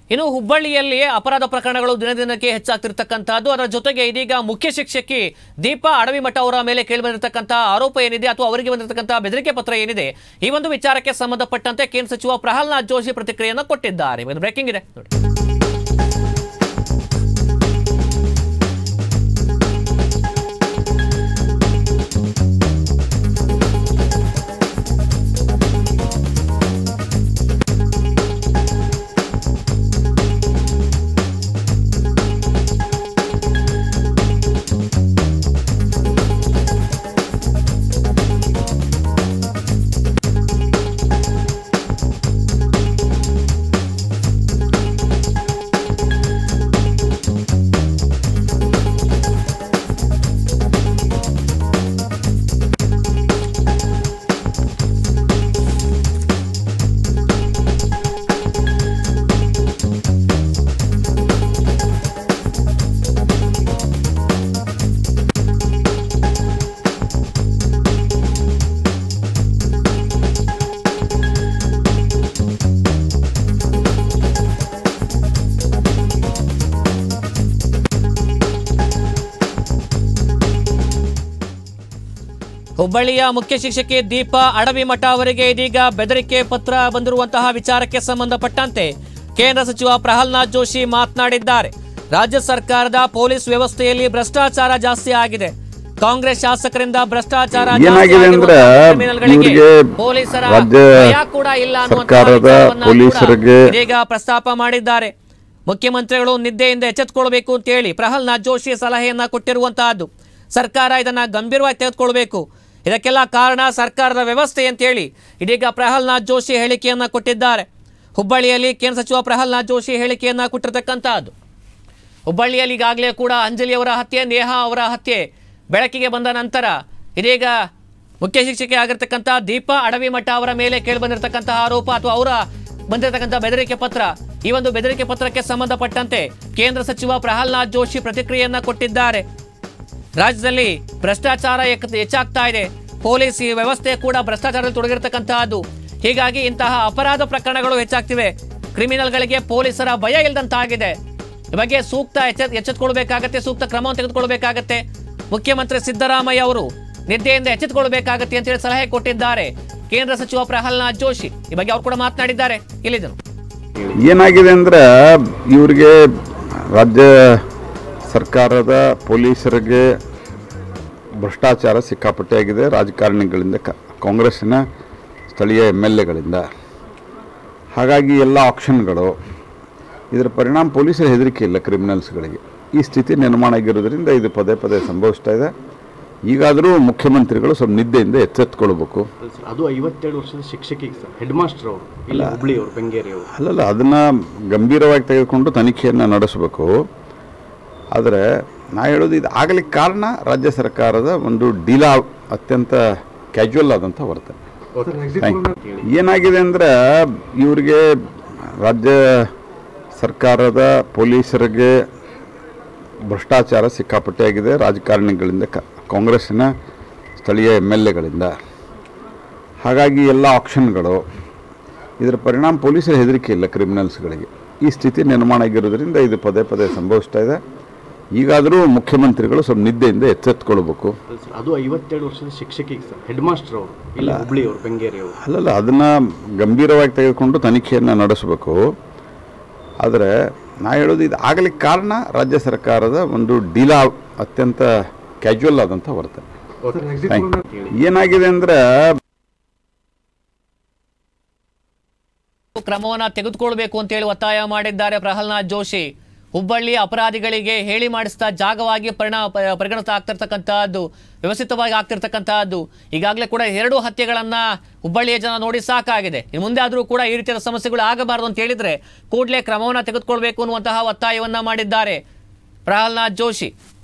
ಇನ್ನು ಹುಬ್ಬಳ್ಳಿಯಲ್ಲಿ ಅಪರಾಧ ಪ್ರಕರಣಗಳು ದಿನ ದಿನಕ್ಕೆ ಹೆಚ್ಚಾಗ್ತಿರ್ತಕ್ಕಂಥದ್ದು ಅದರ ಜೊತೆಗೆ ಇದೀಗ ಮುಖ್ಯ ಶಿಕ್ಷಕಿ ದೀಪಾ ಅಡವಿಮಠ ಅವರ ಮೇಲೆ ಕೇಳಿ ಬಂದಿರತಕ್ಕಂಥ ಆರೋಪ ಏನಿದೆ ಅಥವಾ ಅವರಿಗೆ ಬಂದಿರತಕ್ಕಂಥ ಬೆದರಿಕೆ ಪತ್ರ ಏನಿದೆ ಈ ಒಂದು ವಿಚಾರಕ್ಕೆ ಸಂಬಂಧಪಟ್ಟಂತೆ ಕೇಂದ್ರ ಸಚಿವ ಪ್ರಹ್ಲಾದ್ ಜೋಶಿ ಪ್ರತಿಕ್ರಿಯೆಯನ್ನು ಕೊಟ್ಟಿದ್ದಾರೆ ಒಂದು ಬ್ರೇಕಿಂಗ್ ಇದೆ ನೋಡಿ ಹುಬ್ಬಳ್ಳಿಯ ಮುಖ್ಯ ಶಿಕ್ಷಕಿ ದೀಪಾ ಅಡವಿಮಠ ಅವರಿಗೆ ಇದೀಗ ಬೆದರಿಕೆ ಪತ್ರ ಬಂದಿರುವಂತಹ ವಿಚಾರಕ್ಕೆ ಸಂಬಂಧಪಟ್ಟಂತೆ ಕೇಂದ್ರ ಸಚಿವ ಪ್ರಹ್ಲಾದ್ ಜೋಶಿ ಮಾತನಾಡಿದ್ದಾರೆ ರಾಜ್ಯ ಸರ್ಕಾರದ ಪೊಲೀಸ್ ವ್ಯವಸ್ಥೆಯಲ್ಲಿ ಭ್ರಷ್ಟಾಚಾರ ಜಾಸ್ತಿ ಆಗಿದೆ ಕಾಂಗ್ರೆಸ್ ಶಾಸಕರಿಂದ ಭ್ರಷ್ಟಾಚಾರ ಜಾಸ್ತಿ ಏನಾಗಿದೆ ಅಂದ್ರೆ ಆಗಿರುವಂತಹ ಕ್ರಿಮಿನಲ್ಗಳಿಗೆ ಇವ್ರಿಗೆ ಪೊಲೀಸರ ರಾಜ್ಯ ಭಯ ಕೂಡ ಇಲ್ಲ ಅನ್ನುವಂತಹ ಸರ್ಕಾರದ ವಿಚಾರವನ್ನ ಕೂಡ ಪೊಲೀಸರಿಗೆ ಇದೀಗ ಪ್ರಸ್ತಾಪ ಮಾಡಿದ್ದಾರೆ ಮುಖ್ಯಮಂತ್ರಿಗಳು ನಿದ್ದೆಯಿಂದ ಎಚ್ಚೆತ್ತುಕೊಳ್ಬೇಕು ಅಂತ ಹೇಳಿ ಪ್ರಹ್ಲಾದ್ ಜೋಶಿ ಸಲಹೆಯನ್ನ ಕೊಟ್ಟಿರುವಂತಹದ್ದು ಸರ್ಕಾರ ಇದನ್ನ ಗಂಭೀರವಾಗಿ ತೆಗೆದುಕೊಳ್ಬೇಕು ಇದಕ್ಕೆಲ್ಲ ಕಾರಣ ಸರ್ಕಾರದ ವ್ಯವಸ್ಥೆ ಅಂತೇಳಿ ಇದೀಗ ಪ್ರಹ್ಲಾದ್ ಜೋಶಿ ಹೇಳಿಕೆಯನ್ನ ಕೊಟ್ಟಿದ್ದಾರೆ ಹುಬ್ಬಳ್ಳಿಯಲ್ಲಿ ಕೇಂದ್ರ ಸಚಿವ ಪ್ರಹ್ಲಾದ್ ಜೋಶಿ ಹೇಳಿಕೆಯನ್ನ ಕೊಟ್ಟಿರ್ತಕ್ಕಂತಹದ್ದು ಹುಬ್ಬಳ್ಳಿಯಲ್ಲಿ ಈಗಾಗಲೇ ಕೂಡ ಅಂಜಲಿ ಅವರ ಹತ್ಯೆ ನೇಹಾ ಅವರ ಹತ್ಯೆ ಬೆಳಕಿಗೆ ಬಂದ ನಂತರ ಇದೀಗ ಮುಖ್ಯ ಶಿಕ್ಷಕಿ ಆಗಿರ್ತಕ್ಕಂಥ ದೀಪಾ ಅಡವಿಮಠ ಅವರ ಮೇಲೆ ಕೇಳಿ ಬಂದಿರತಕ್ಕಂತಹ ಆರೋಪ ಅಥವಾ ಅವರ ಬಂದಿರತಕ್ಕಂಥ ಬೆದರಿಕೆ ಪತ್ರ ಈ ಒಂದು ಬೆದರಿಕೆ ಪತ್ರಕ್ಕೆ ಸಂಬಂಧಪಟ್ಟಂತೆ ಕೇಂದ್ರ ಸಚಿವ ಪ್ರಹ್ಲಾದ್ ಜೋಶಿ ಪ್ರತಿಕ್ರಿಯೆಯನ್ನ ಕೊಟ್ಟಿದ್ದಾರೆ ರಾಜ್ಯದಲ್ಲಿ ಭ್ರಷ್ಟಾಚಾರ ಎಕ್- ಹೆಚ್ಚಾಗ್ತಾ ಇದೆ ಪೊಲೀಸ್ ಈ ವ್ಯವಸ್ಥೆ ಕೂಡ ಭ್ರಷ್ಟಾಚಾರದಲ್ಲಿ ತೊಡಗಿರ್ತಕ್ಕಂತಹದ್ದು ಹೀಗಾಗಿ ಇಂತಹ ಅಪರಾಧ ಪ್ರಕರಣಗಳು ಹೆಚ್ಚಾಗ್ತಿವೆ ಕ್ರಿಮಿನಲ್ಗಳಿಗೆ ಪೊಲೀಸರ ಭಯ ಇಲ್ಲದಂತಾಗಿದೆ ಈ ಬಗ್ಗೆ ಸೂಕ್ತ ಎಚ್ಚ ಎಚ್ಚೆತ್ತುಕೊಳ್ಬೇಕಾಗತ್ತೆ ಸೂಕ್ತ ಕ್ರಮವನ್ನು ತೆಗೆದುಕೊಳ್ಬೇಕಾಗತ್ತೆ ಮುಖ್ಯಮಂತ್ರಿ ಸಿದ್ದರಾಮಯ್ಯ ಅವರು ನಿದ್ದೆಯಿಂದ ಎಚ್ಚೆತ್ತುಕೊಳ್ಬೇಕಾಗತ್ತೆ ಅಂತೇಳಿ ಸಲಹೆ ಕೊಟ್ಟಿದ್ದಾರೆ ಕೇಂದ್ರ ಸಚಿವ ಪ್ರಹ್ಲಾದ್ ಜೋಶಿ ಈ ಬಗ್ಗೆ ಅವರು ಕೂಡ ಮಾತನಾಡಿದ್ದಾರೆ ಇಲ್ಲಿದ್ದನು ಏನಾಗಿದೆ ಅಂದ್ರೆ ಇವ್ರಿಗೆ ರಾಜ್ಯ ಸರ್ಕಾರದ ಪೊಲೀಸರಿಗೆ ಭ್ರಷ್ಟಾಚಾರ ಸಿಕ್ಕಾಪಟ್ಟೆ ಆಗಿದೆ ರಾಜಕಾರಣಿಗಳಿಂದ ಕ- ಕಾಂಗ್ರೆಸ್ಸಿನ ಸ್ಥಳೀಯ ಎಮ್ ಎಲ್ ಎಗಳಿಂದ ಹಾಗಾಗಿ ಎಲ್ಲ ಆಕ್ಷನ್ಗಳು ಇದರ ಪರಿಣಾಮ ಪೊಲೀಸರ ಹೆದರಿಕೆ ಇಲ್ಲ ಕ್ರಿಮಿನಲ್ಸ್ಗಳಿಗೆ ಈ ಸ್ಥಿತಿ ನಿರ್ಮಾಣ ಆಗಿರೋದ್ರಿಂದ ಇದು ಪದೇ ಪದೇ ಸಂಭವಿಸ್ತಾ ಇದೆ ಈಗಾದರೂ ಮುಖ್ಯಮಂತ್ರಿಗಳು ಸ್ವಲ್ಪ ನಿದ್ದೆಯಿಂದ ಎಚ್ಚೆತ್ತುಕೊಳ್ಬೇಕು ಅಲ್ಲ ಸರ್ ಅದು ಐವತ್ತೆರಡು ವರ್ಷದ ಶಿಕ್ಷಕಿಗೆ ಸರ್ ಹೆಡ್ ಮಾಸ್ಟರ್ ಅವರು ಇಲ್ಲ ಹುಬ್ಳಿ ಅವರು ಬೆಂಗೇರಿ ಅವರು ಅಲ್ಲಲ್ಲ ಅದನ್ನು ಗಂಭೀರವಾಗಿ ತೆಗೆದುಕೊಂಡು ತನಿಖೆಯನ್ನು ನಡೆಸಬೇಕು ಆದರೆ ನಾ ಹೇಳೋದು ಇದು ಆಗಲಿಕ್ಕೆ ಕಾರಣ ರಾಜ್ಯ ಸರ್ಕಾರದ ಒಂದು ಡೀಲಾ ಅತ್ಯಂತ ಕ್ಯಾಜುವಲ್ ಆದಂಥ ವರ್ತನೆ Thank you. ಏನಾಗಿದೆ ಅಂದರೆ ಇವ್ರಿಗೆ ರಾಜ್ಯ ಸರ್ಕಾರದ ಪೊಲೀಸರಿಗೆ ಭ್ರಷ್ಟಾಚಾರ ಸಿಕ್ಕಾಪಟ್ಟೆ ಆಗಿದೆ ರಾಜಕಾರಣಿಗಳಿಂದ ಕ- ಕಾಂಗ್ರೆಸ್ಸಿನ ಸ್ಥಳೀಯ ಎಮ್ ಎಲ್ ಎಗಳಿಂದ ಹಾಗಾಗಿ ಎಲ್ಲ ಆಕ್ಷನ್ಗಳು ಇದರ ಪರಿಣಾಮ ಪೊಲೀಸರ ಹೆದರಿಕೆ ಇಲ್ಲ ಕ್ರಿಮಿನಲ್ಸ್ಗಳಿಗೆ ಈ ಸ್ಥಿತಿ ನಿರ್ಮಾಣ ಆಗಿರೋದ್ರಿಂದ ಇದು ಪದೇ ಪದೇ ಸಂಭವಿಸ್ತಾ ಇದೆ ಈಗಾದರೂ ಮುಖ್ಯಮಂತ್ರಿಗಳು ಸ್ವಲ್ಪ ನಿದ್ದೆಯಿಂದ ಎಚ್ಚೆತ್ತುಕೊಳ್ಬೇಕು ಅಲ್ಲ ಸರ್ ಅದು ಐವತ್ತೆರಡು ವರ್ಷದ ಶಿಕ್ಷಕಿಗೆ ಸರ್ ಹೆಡ್ ಮಾಸ್ಟರ್ ಅವರು ಇಲ್ಲ ಹುಬ್ಳಿ ಅವರು ಬೆಂಗೇರಿ ಅವರು ಅಲ್ಲಲ್ಲ ಅದನ್ನು ಗಂಭೀರವಾಗಿ ತೆಗೆದುಕೊಂಡು ತನಿಖೆಯನ್ನು ನಡೆಸಬೇಕು ಆದರೆ ನಾ ಹೇಳೋದು ಇದು ಆಗಲಿಕ್ಕೆ ಕಾರಣ ರಾಜ್ಯ ಸರ್ಕಾರದ ಒಂದು ಡೀಲಾ ಅತ್ಯಂತ ಕ್ಯಾಜುವಲ್ ಆದಂಥ ವರ್ತನೆ Thank you. ಏನಾಗಿದೆ ಅಂದರೆ ಕ್ರಮವನ್ನ ತೆಗೆದುಕೊಳ್ಬೇಕು ಅಂತೇಳಿ ಒತ್ತಾಯ ಮಾಡಿದ್ದಾರೆ ಪ್ರಹ್ಲಾದ್ ಜೋಶಿ ಹುಬ್ಬಳ್ಳಿ ಅಪರಾಧಿಗಳಿಗೆ ಹೇಳಿ ಮಾಡಿಸಿದ ಜಾಗವಾಗಿ ಪರಿಣಾ ಪ- ಪರಿಗಣಿತ ಆಗ್ತಿರ್ತಕ್ಕಂತಹದ್ದು ವ್ಯವಸ್ಥಿತವಾಗಿ ಆಗ್ತಿರ್ತಕ್ಕಂತಹದ್ದು ಈಗಾಗಲೇ ಕೂಡ ಎರಡು ಹತ್ಯೆಗಳನ್ನ ಹುಬ್ಬಳ್ಳಿಯ ಜನ ನೋಡಿ ಸಾಕಾಗಿದೆ ಇನ್ನು ಮುಂದೆ ಆದರೂ ಕೂಡ ಈ ರೀತಿಯ ಸಮಸ್ಯೆಗಳು ಆಗಬಾರದು ಅಂತ ಹೇಳಿದ್ರೆ ಕೂಡಲೇ ಕ್ರಮವನ್ನ ತೆಗೆದುಕೊಳ್ಬೇಕು ಅನ್ನುವಂತಹ ಒತ್ತಾಯವನ್ನ ಮಾಡಿದ್ದಾರೆ ಪ್ರಹ್ಲಾದ್ ಜೋಶಿ